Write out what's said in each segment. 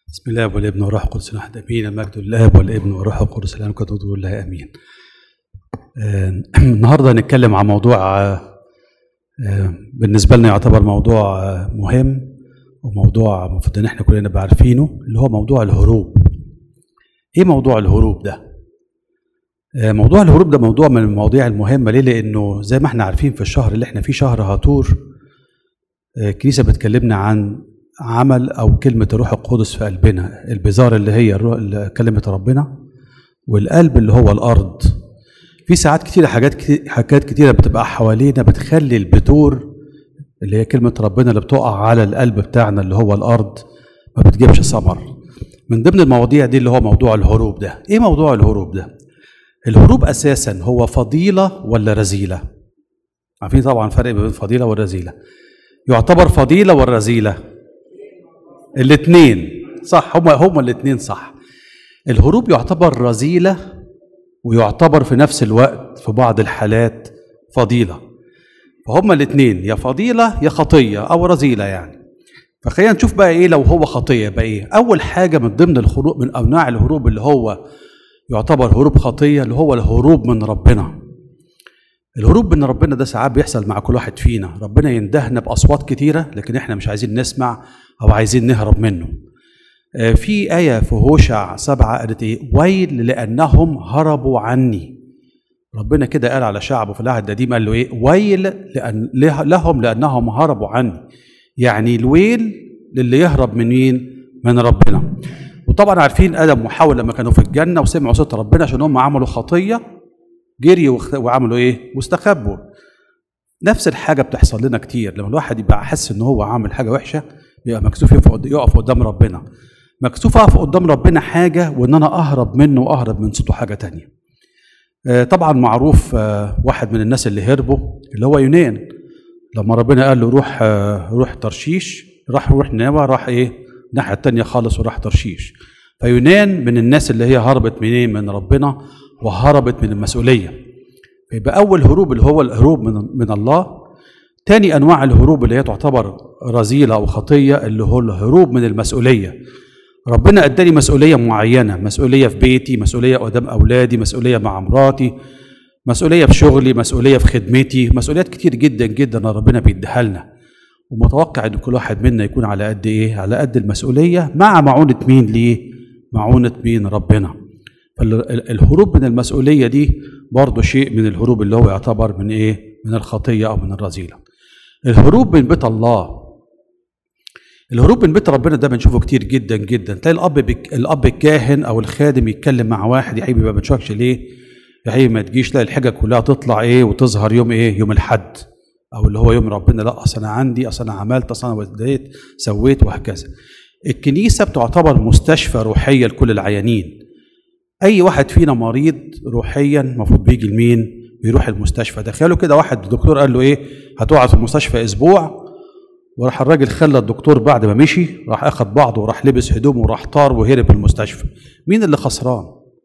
بسم الله والابن والروح القدس واحد امين المجد للاب والابن والروح القدس الان كنت تقول الله امين آه، النهارده هنتكلم عن موضوع آه، آه، بالنسبه لنا يعتبر موضوع آه، مهم وموضوع المفروض ان احنا كلنا نبقى عارفينه اللي هو موضوع الهروب ايه موضوع الهروب ده آه، موضوع الهروب ده موضوع من المواضيع المهمه ليه لانه زي ما احنا عارفين في الشهر اللي احنا فيه شهر هاتور آه، الكنيسه بتكلمنا عن عمل او كلمه الروح القدس في قلبنا البزار اللي هي الرو- كلمه ربنا والقلب اللي هو الارض في ساعات كتيره حاجات كتير حاجات كتيره بتبقى حوالينا بتخلي البذور اللي هي كلمه ربنا اللي بتقع على القلب بتاعنا اللي هو الارض ما بتجيبش ثمر من ضمن المواضيع دي اللي هو موضوع الهروب ده ايه موضوع الهروب ده الهروب اساسا هو فضيله ولا رذيله عارفين طبعا فرق بين فضيله والرذيله يعتبر فضيله والرذيله الاثنين صح هما هما الاثنين صح الهروب يعتبر رذيله ويعتبر في نفس الوقت في بعض الحالات فضيله فهما الاثنين يا فضيله يا خطيه او رذيله يعني فخلينا نشوف بقى ايه لو هو خطيه بقى ايه اول حاجه من ضمن الهروب من انواع الهروب اللي هو يعتبر هروب خطيه اللي هو الهروب من ربنا الهروب من ربنا ده ساعات بيحصل مع كل واحد فينا ربنا يندهنا باصوات كتيره لكن احنا مش عايزين نسمع او عايزين نهرب منه آه، في آية في هوشع سبعة قالت إيه؟ ويل لأنهم هربوا عني. ربنا كده قال على شعبه في العهد القديم قال له إيه؟ ويل لأن له- لهم لأنهم هربوا عني. يعني الويل للي يهرب من مين؟ من ربنا. وطبعا عارفين آدم وحواء لما كانوا في الجنة وسمعوا صوت ربنا عشان هم عملوا خطية جريوا واخت- وعملوا إيه؟ واستخبوا. نفس الحاجة بتحصل لنا كتير لما الواحد يبقى حاسس إن هو عامل حاجة وحشة يبقى مكسوف يقف قد- يقف قدام ربنا. مكسوف اقف قدام ربنا حاجه وان انا اهرب منه واهرب من صوته حاجه تانية آه، طبعا معروف آه، واحد من الناس اللي هربوا اللي هو يونان لما ربنا قال له روح آه، روح ترشيش راح روح نينوى راح ايه الناحيه التانية خالص وراح ترشيش فيونان من الناس اللي هي هربت منين من ربنا وهربت من المسؤوليه فيبقى اول هروب اللي هو الهروب من من الله تاني انواع الهروب اللي هي تعتبر رذيله او خطيه اللي هو الهروب من المسؤوليه ربنا اداني مسؤوليه معينه مسؤوليه في بيتي مسؤوليه قدام اولادي مسؤوليه مع مراتي مسؤوليه في شغلي مسؤوليه في خدمتي مسؤوليات كتير جدا جدا ربنا بيديها لنا ومتوقع ان كل واحد منا يكون على قد ايه على قد المسؤوليه مع معونه مين ليه معونه مين ربنا فالهروب من المسؤوليه دي برضه شيء من الهروب اللي هو يعتبر من ايه من الخطيه او من الرذيله الهروب من بيت الله الهروب من بيت ربنا ده بنشوفه كتير جدا جدا تلاقي الاب بك... الاب الكاهن او الخادم يتكلم مع واحد يا حبيبي ما بتشوفش ليه يا حبيبي ما تجيش لا الحاجه كلها تطلع ايه وتظهر يوم ايه يوم الحد او اللي هو يوم ربنا لا اصل انا عندي اصل انا عملت اصل انا وديت سويت وهكذا الكنيسه بتعتبر مستشفى روحيه لكل العيانين اي واحد فينا مريض روحيا المفروض بيجي لمين بيروح المستشفى تخيلوا كده واحد الدكتور قال له ايه هتقعد في المستشفى اسبوع وراح الراجل خلى الدكتور بعد ما مشي راح اخد بعضه وراح لبس هدومه وراح طار وهرب المستشفى مين اللي خسران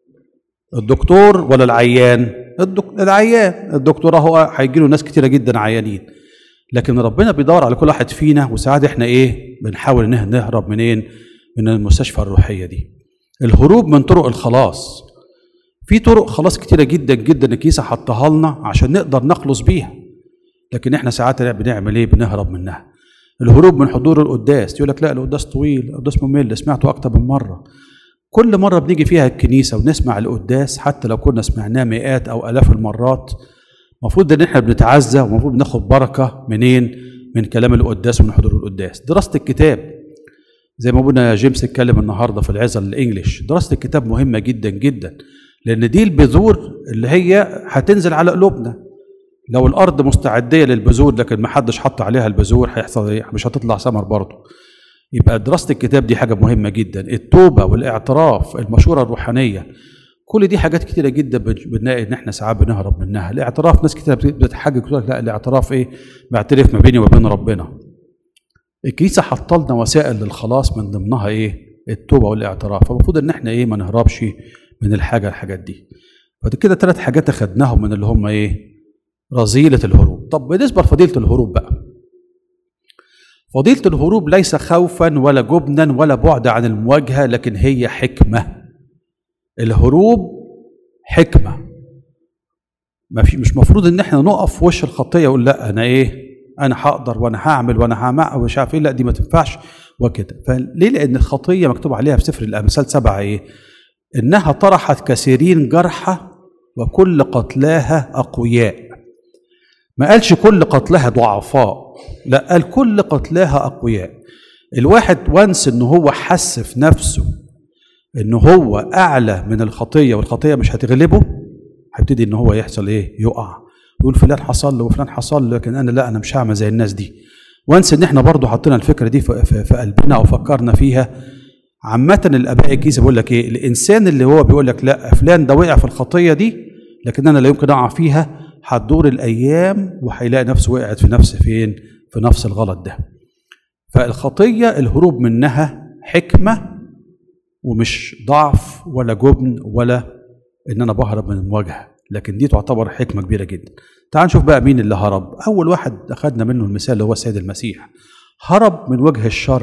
الدكتور ولا العيان الدك... العيان الدكتور اهو هيجي له ناس كتيره جدا عيانين لكن ربنا بيدور على كل واحد فينا وساعات احنا ايه بنحاول ان إحنا نهرب منين من المستشفى الروحيه دي الهروب من طرق الخلاص في طرق خلاص كتيره جدا جدا الكنيسه حطها لنا عشان نقدر نخلص بيها لكن احنا ساعات بنعمل ايه بنهرب منها الهروب من حضور القداس يقول لك لا القداس طويل القداس ممل سمعته اكتر من مره كل مره بنيجي فيها الكنيسه ونسمع القداس حتى لو كنا سمعناه مئات او الاف المرات المفروض ان احنا بنتعزى ومفروض بناخد بركه منين من كلام القداس ومن حضور القداس دراسه الكتاب زي ما ابونا جيمس اتكلم النهارده في العظه الانجليش دراسه الكتاب مهمه جدا جدا لان دي البذور اللي هي هتنزل على قلوبنا لو الارض مستعديه للبذور لكن ما حدش حط عليها البذور هيحصل ايه مش هتطلع ثمر برضه يبقى دراسه الكتاب دي حاجه مهمه جدا التوبه والاعتراف المشوره الروحانيه كل دي حاجات كتيره جدا بن- بنلاقي ان احنا ساعات بنهرب منها الاعتراف ناس كتير بت- بتتحجج تقول لك لا الاعتراف ايه بعترف ما بيني وبين ربنا الكنيسه حاطه لنا وسائل للخلاص من ضمنها ايه التوبه والاعتراف فالمفروض ان احنا ايه ما نهربش من الحاجه الحاجات دي فده كده ثلاث حاجات اخدناهم من اللي هم ايه رذيله الهروب طب بالنسبه لفضيله الهروب بقى فضيلة الهروب ليس خوفا ولا جبنا ولا بعد عن المواجهة لكن هي حكمة الهروب حكمة ما في مش مفروض ان احنا نقف في وش الخطية ونقول لا انا ايه انا هقدر وانا هعمل وانا هعمل ومش عارف ايه لا دي ما تنفعش وكده فليه لان الخطية مكتوب عليها في سفر الامثال سبعة ايه انها طرحت كثيرين جرحى وكل قتلاها اقوياء ما قالش كل قتلاها ضعفاء لا قال كل قتلاها اقوياء الواحد وانس ان هو حس في نفسه ان هو اعلى من الخطيه والخطيه مش هتغلبه هيبتدي ان هو يحصل ايه يقع يقول فلان حصل له وفلان حصل له لكن انا لا انا مش هعمل زي الناس دي وانس ان احنا برضو حطينا الفكره دي في, في, في قلبنا او فكرنا فيها عامة الاباء الكيسه بيقول لك ايه الانسان اللي هو بيقول لك لا فلان ده وقع في الخطيه دي لكن انا لا يمكن اقع فيها هتدور الايام وهيلاقي نفسه وقعت في نفس فين في نفس الغلط ده فالخطيه الهروب منها حكمه ومش ضعف ولا جبن ولا ان انا بهرب من المواجهه لكن دي تعتبر حكمه كبيره جدا تعال نشوف بقى مين اللي هرب اول واحد اخذنا منه المثال اللي هو السيد المسيح هرب من وجه الشر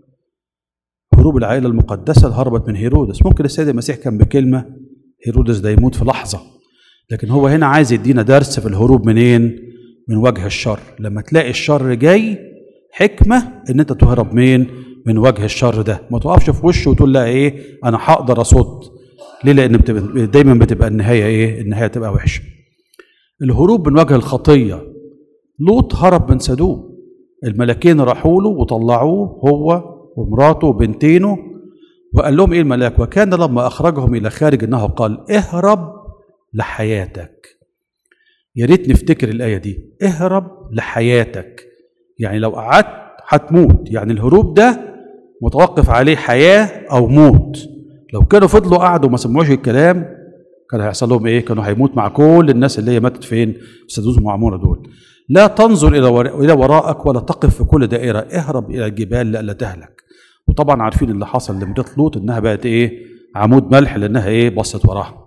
هروب العائله المقدسه هربت من هيرودس ممكن السيد المسيح كان بكلمه هيرودس ده يموت في لحظه لكن هو هنا عايز يدينا درس في الهروب منين من وجه الشر لما تلاقي الشر جاي حكمه ان انت تهرب مين من وجه الشر ده ما تقفش في وشه وتقول لا ايه انا هقدر اصد ليه لان بتبقى دايما بتبقى النهايه ايه النهايه تبقى وحشه الهروب من وجه الخطيه لوط هرب من سدوم الملكين راحوا له وطلعوه هو ومراته وبنتينه وقال لهم ايه الملاك وكان لما اخرجهم الى خارج النهر قال اهرب لحياتك يا ريت نفتكر الايه دي اهرب لحياتك يعني لو قعدت هتموت يعني الهروب ده متوقف عليه حياه او موت لو كانوا فضلوا قعدوا ما سمعوش الكلام كان هيحصل لهم ايه كانوا هيموت مع كل الناس اللي هي ماتت فين في سدوم وعموره دول لا تنظر الى الى وراءك ولا تقف في كل دائره اهرب الى الجبال لئلا تهلك وطبعا عارفين اللي حصل لمريض لوط انها بقت ايه عمود ملح لانها ايه بصت وراها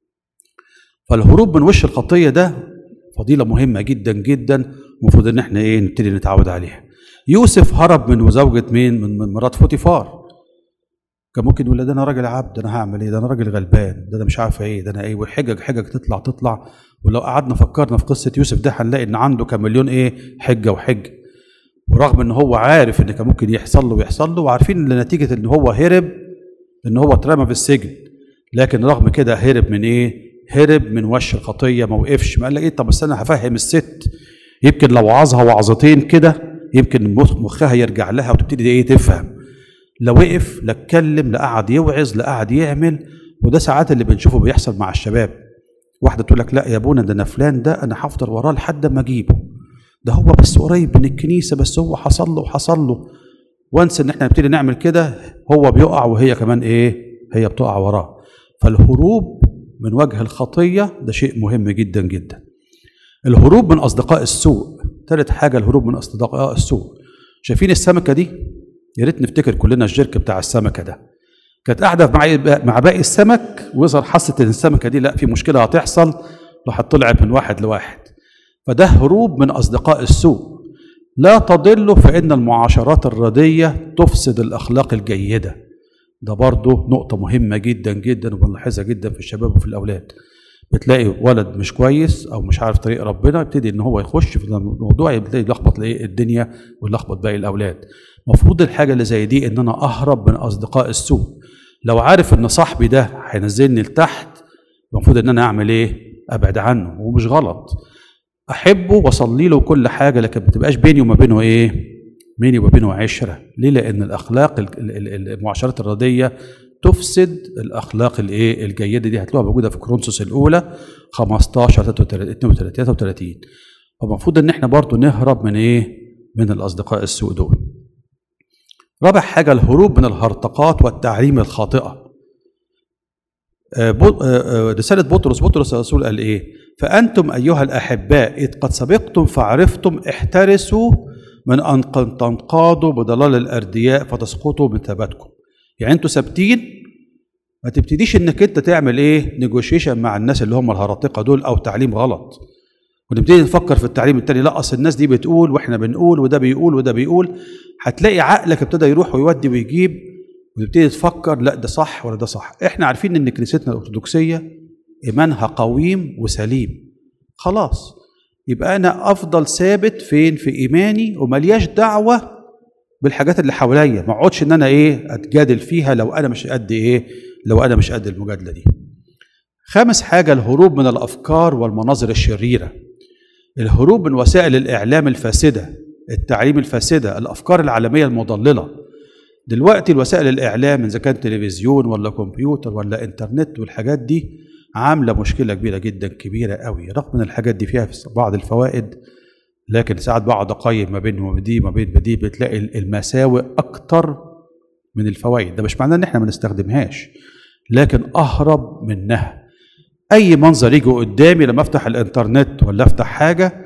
فالهروب من وش الخطيه ده فضيله مهمه جدا جدا المفروض ان احنا ايه نبتدي نتعود عليها يوسف هرب من زوجة مين من من مرات فوتيفار كان ممكن يقول ده انا راجل عبد ده انا هعمل ايه ده انا راجل غلبان ده انا مش عارف ايه ده انا ايه والحجج حجج تطلع تطلع ولو قعدنا فكرنا في قصه يوسف ده هنلاقي ان عنده كان مليون ايه حجه وحج ورغم ان هو عارف ان كان ممكن يحصل له ويحصل له وعارفين ان نتيجه ان هو هرب ان هو اترمى في السجن لكن رغم كده هرب من ايه هرب من وش الخطيه ما وقفش ما قال لك ايه طب بس انا هفهم الست يمكن لو وعظها وعظتين كده يمكن مخها يرجع لها وتبتدي ايه تفهم لا وقف لا اتكلم لا قعد يوعظ لا قعد يعمل وده ساعات اللي بنشوفه بيحصل مع الشباب واحده تقول لك لا يا ابونا ده انا فلان ده انا هفضل وراه لحد ما اجيبه ده هو بس قريب من الكنيسه بس هو حصل له وحصل له وانس ان احنا نبتدي نعمل كده هو بيقع وهي كمان ايه هي بتقع وراه فالهروب من وجه الخطيه ده شيء مهم جدا جدا الهروب من اصدقاء السوء ثالث حاجه الهروب من اصدقاء السوء شايفين السمكه دي يا ريت نفتكر كلنا الجرك بتاع السمكه ده كانت قاعده مع مع باقي السمك ويظهر حست ان السمكه دي لا في مشكله هتحصل راحت طلعت من واحد لواحد فده هروب من اصدقاء السوء لا تضل فان المعاشرات الرديه تفسد الاخلاق الجيده ده برضه نقطه مهمه جدا جدا وبنلاحظها جدا في الشباب وفي الاولاد بتلاقي ولد مش كويس او مش عارف طريق ربنا يبتدي ان هو يخش في الموضوع يبتدي يلخبط الدنيا ويلخبط باقي الاولاد المفروض الحاجه اللي زي دي ان انا اهرب من اصدقاء السوء لو عارف ان صاحبي ده هينزلني لتحت المفروض ان انا اعمل ايه ابعد عنه ومش غلط احبه واصلي له كل حاجه لكن ما تبقاش بيني وما بينه ايه بيني وما بينه عشره ليه لان الاخلاق المعاشرات الرديه تفسد الاخلاق الايه الجيده دي هتلاقوها موجوده في كورنثوس الاولى 15 32 33 فالمفروض ان احنا برضو نهرب من ايه من الاصدقاء السوء دول رابع حاجه الهروب من الهرطقات والتعليم الخاطئه رسالة بطرس بطرس الرسول قال إيه؟ فأنتم أيها الأحباء إذ قد سبقتم فعرفتم احترسوا من أن تنقادوا بضلال الأردياء فتسقطوا من ثباتكم. يعني أنتوا ثابتين ما تبتديش إنك أنت تعمل إيه؟ نيجوشيشن مع الناس اللي هم الهرطقة دول أو تعليم غلط. ونبتدي نفكر في التعليم التاني لا اصل الناس دي بتقول واحنا بنقول وده بيقول وده بيقول هتلاقي عقلك ابتدى يروح ويودي ويجيب وتبتدي تفكر لا ده صح ولا ده صح احنا عارفين ان كنيستنا الارثوذكسيه ايمانها قويم وسليم خلاص يبقى انا افضل ثابت فين في ايماني وملياش دعوه بالحاجات اللي حواليا ما اقعدش ان انا ايه اتجادل فيها لو انا مش قد ايه لو انا مش قد المجادله دي خامس حاجه الهروب من الافكار والمناظر الشريره الهروب من وسائل الاعلام الفاسده التعليم الفاسده الافكار العالميه المضلله دلوقتي الوسائل الاعلام اذا كان تلفزيون ولا كمبيوتر ولا انترنت والحاجات دي عامله مشكله كبيره جدا كبيره قوي رغم ان الحاجات دي فيها بعض الفوائد لكن ساعات بقعد اقيم ما بينهم وما دي ما بين دي بتلاقي المساوئ اكتر من الفوائد ده مش معناه ان احنا ما نستخدمهاش لكن اهرب منها اي منظر يجي قدامي لما افتح الانترنت ولا افتح حاجه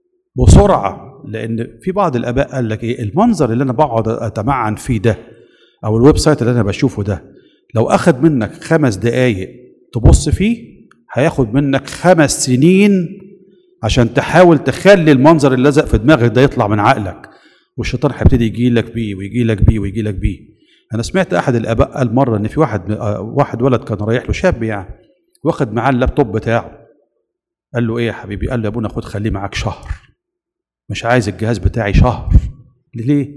بسرعه لان في بعض الاباء قال لك ايه المنظر اللي انا بقعد اتمعن فيه ده او الويب سايت اللي انا بشوفه ده لو اخد منك خمس دقايق تبص فيه هياخد منك خمس سنين عشان تحاول تخلي المنظر اللي لزق في دماغك ده يطلع من عقلك والشيطان هيبتدي يجي لك بيه ويجي لك بيه ويجي لك بيه انا سمعت احد الاباء قال مره ان في واحد واحد ولد كان رايح له شاب يعني واخد معاه اللابتوب بتاعه قال له ايه يا حبيبي قال له يا ابونا خد خليه معاك شهر مش عايز الجهاز بتاعي شهر ليه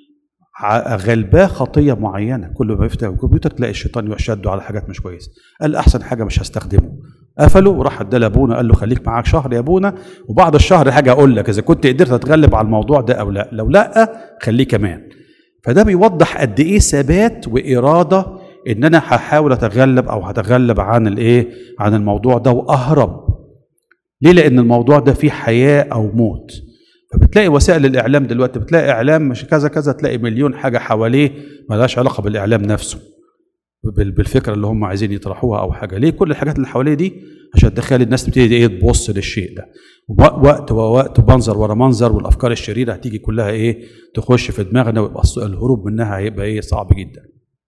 غلباه خطيه معينه كل ما يفتح الكمبيوتر تلاقي الشيطان يشده على حاجات مش كويسه قال احسن حاجه مش هستخدمه قفله وراح ادى لابونا قال له خليك معاك شهر يا ابونا وبعد الشهر حاجه اقول لك اذا كنت قدرت تتغلب على الموضوع ده او لا لو لا خليه كمان فده بيوضح قد ايه ثبات واراده ان انا هحاول اتغلب او هتغلب عن الايه عن الموضوع ده واهرب ليه لان الموضوع ده فيه حياه او موت فبتلاقي وسائل الاعلام دلوقتي بتلاقي اعلام مش كذا كذا تلاقي مليون حاجه حواليه ملهاش علاقه بالاعلام نفسه بالفكره اللي هم عايزين يطرحوها او حاجه ليه كل الحاجات اللي حواليه دي عشان تخلي الناس تبتدي ايه تبص للشيء ده وقت ووقت منظر ورا منظر والافكار الشريره هتيجي كلها ايه تخش في دماغنا ويبقى الهروب منها هيبقى ايه صعب جدا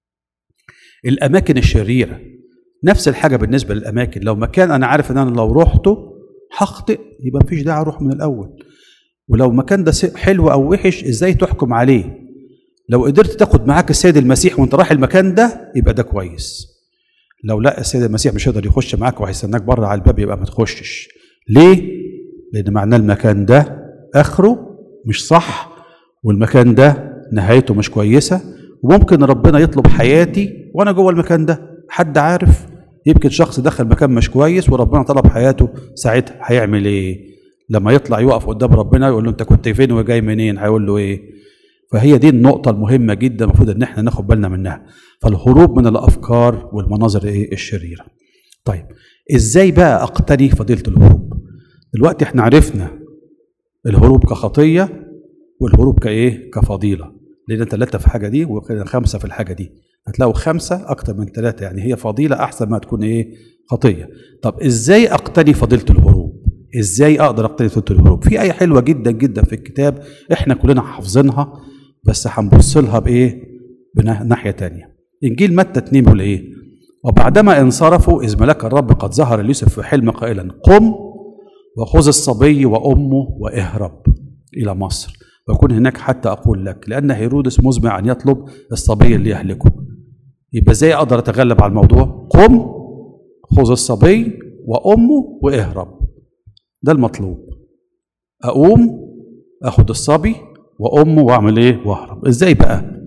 الاماكن الشريره نفس الحاجه بالنسبه للاماكن لو مكان انا عارف ان انا لو رحته هخطئ يبقى مفيش داعي اروح من الاول ولو مكان ده حلو او وحش ازاي تحكم عليه لو قدرت تاخد معاك السيد المسيح وانت رايح المكان ده يبقى ده كويس لو لا السيد المسيح مش هيقدر يخش معاك وهيستناك بره على الباب يبقى ما تخشش ليه لان معناه المكان ده اخره مش صح والمكان ده نهايته مش كويسه وممكن ربنا يطلب حياتي وانا جوه المكان ده حد عارف يمكن شخص دخل مكان مش كويس وربنا طلب حياته ساعتها هيعمل ايه لما يطلع يقف قدام ربنا يقول له انت كنت فين وجاي منين هيقول له ايه فهي دي النقطة المهمة جدا المفروض ان احنا ناخد بالنا منها فالهروب من الافكار والمناظر ايه الشريرة طيب ازاي بقى اقتني فضيلة الهروب دلوقتي احنا عرفنا الهروب كخطية والهروب كايه كفضيلة لان ثلاثة في الحاجة دي وخمسة في الحاجة دي هتلاقوا خمسة أكتر من ثلاثة يعني هي فضيلة أحسن ما تكون إيه خطية طب إزاي أقتني فضيلة الهروب إزاي أقدر أقتني فضيلة الهروب في آية حلوة جدا جدا في الكتاب إحنا كلنا حافظينها بس هنبص لها بايه بناحيه تانية انجيل متى 2 بيقول ايه وبعدما انصرفوا اذ ملك الرب قد ظهر ليوسف في حلم قائلا قم وخذ الصبي وامه واهرب الى مصر وكن هناك حتى اقول لك لان هيرودس مزمع ان يطلب الصبي اللي يهلكه يبقى ازاي اقدر اتغلب على الموضوع قم خذ الصبي وامه واهرب ده المطلوب اقوم اخد الصبي وامه واعمل ايه واهرب ازاي بقى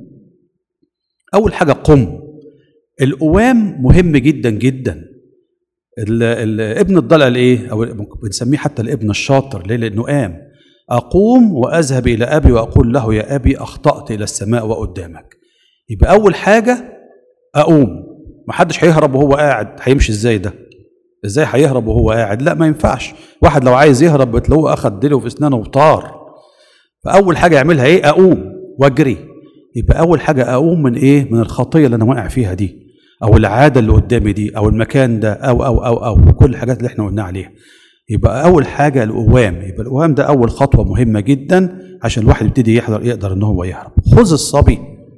اول حاجه قم القوام مهم جدا جدا ال ال ابن الضلع ايه او بنسميه حتى الابن الشاطر ليه لانه قام اقوم واذهب الى ابي واقول له يا ابي اخطات الى السماء وقدامك يبقى اول حاجه اقوم محدش هيهرب وهو قاعد هيمشي ازاي ده ازاي هيهرب وهو قاعد لا ما ينفعش واحد لو عايز يهرب بتلاقوه اخد ديله في اسنانه وطار فاول حاجه يعملها ايه اقوم واجري يبقى اول حاجه اقوم من ايه من الخطيه اللي انا واقع فيها دي او العاده اللي قدامي دي او المكان ده او او او او كل الحاجات اللي احنا قلنا عليها يبقى اول حاجه القوام يبقى القوام ده اول خطوه مهمه جدا عشان الواحد يبتدي يحضر يقدر ان هو يهرب خذ الصبي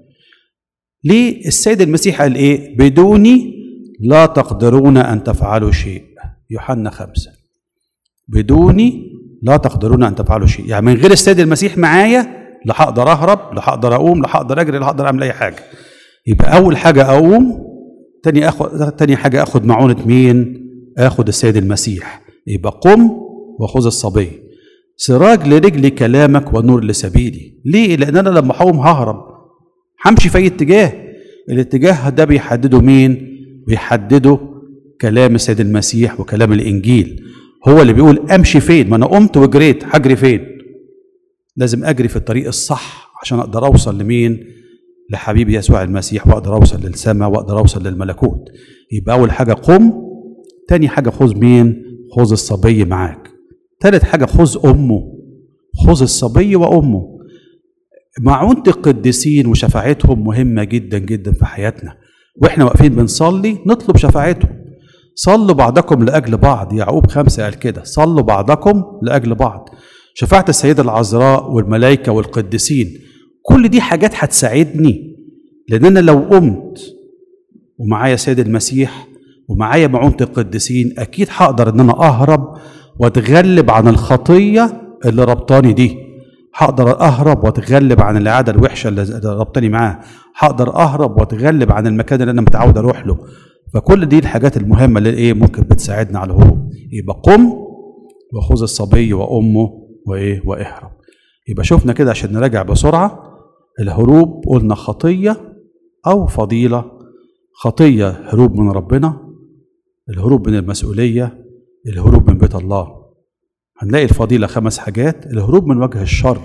ليه السيد المسيح قال ايه بدوني لا تقدرون ان تفعلوا شيء يوحنا خمسة بدوني لا تقدرون ان تفعلوا شيء يعني من غير السيد المسيح معايا لا هقدر اهرب لا هقدر اقوم لا هقدر اجري لا هقدر اعمل اي حاجه يبقى اول حاجه اقوم تاني اخد تاني حاجه اخد معونه مين اخد السيد المسيح يبقى قم وخذ الصبي سراج لرجلي كلامك ونور لسبيلي ليه لان انا لما هقوم ههرب همشي في اي اتجاه الاتجاه ده بيحدده مين بيحدده كلام السيد المسيح وكلام الانجيل هو اللي بيقول امشي فين ما انا قمت وجريت هجري فين لازم اجري في الطريق الصح عشان اقدر اوصل لمين لحبيبي يسوع المسيح واقدر اوصل للسماء واقدر اوصل للملكوت يبقى اول حاجه قم تاني حاجه خذ مين خذ الصبي معاك تالت حاجه خذ امه خذ الصبي وامه معونة القديسين وشفاعتهم مهمة جدا جدا في حياتنا واحنا واقفين بنصلي نطلب شفاعتهم صلوا بعضكم لأجل بعض يعقوب خمسة قال كده صلوا بعضكم لأجل بعض شفاعة السيدة العذراء والملائكة والقديسين كل دي حاجات هتساعدني لأن أنا لو قمت ومعايا سيد المسيح ومعايا معونة القديسين أكيد هقدر إن أنا أهرب وأتغلب عن الخطية اللي ربطاني دي هقدر أهرب وأتغلب عن العادة الوحشة اللي ربطاني معاها هقدر أهرب وأتغلب عن المكان اللي أنا متعود أروح له فكل دي الحاجات المهمة اللي إيه ممكن بتساعدنا على الهروب يبقى قم وخذ الصبي وأمه وإيه واهرب يبقى شفنا كده عشان نراجع بسرعة الهروب قلنا خطية أو فضيلة خطية هروب من ربنا الهروب من المسؤولية الهروب من بيت الله هنلاقي الفضيلة خمس حاجات الهروب من وجه الشر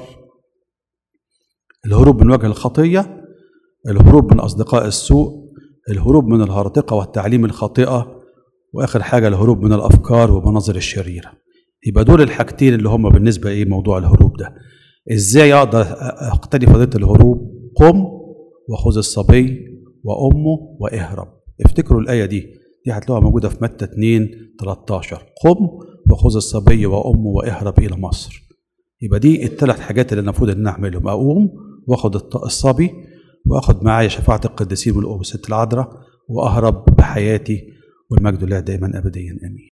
الهروب من وجه الخطية الهروب من أصدقاء السوء الهروب من الهرطقة والتعليم الخاطئة وآخر حاجة الهروب من الأفكار والمناظر الشريرة يبقى دول الحاجتين اللي هم بالنسبة إيه موضوع الهروب ده إزاي أقدر أقتني فضيلة الهروب قم وخذ الصبي وأمه واهرب افتكروا الآية دي دي هتلاقوها موجودة في متى 2 13 قم وخذ الصبي وأمه واهرب إلى مصر يبقى دي الثلاث حاجات اللي المفروض ان اعملهم اقوم واخد الصبي واخد معايا شفاعه القديسين والام الست العذراء واهرب بحياتي والمجد لله دائما ابديا امين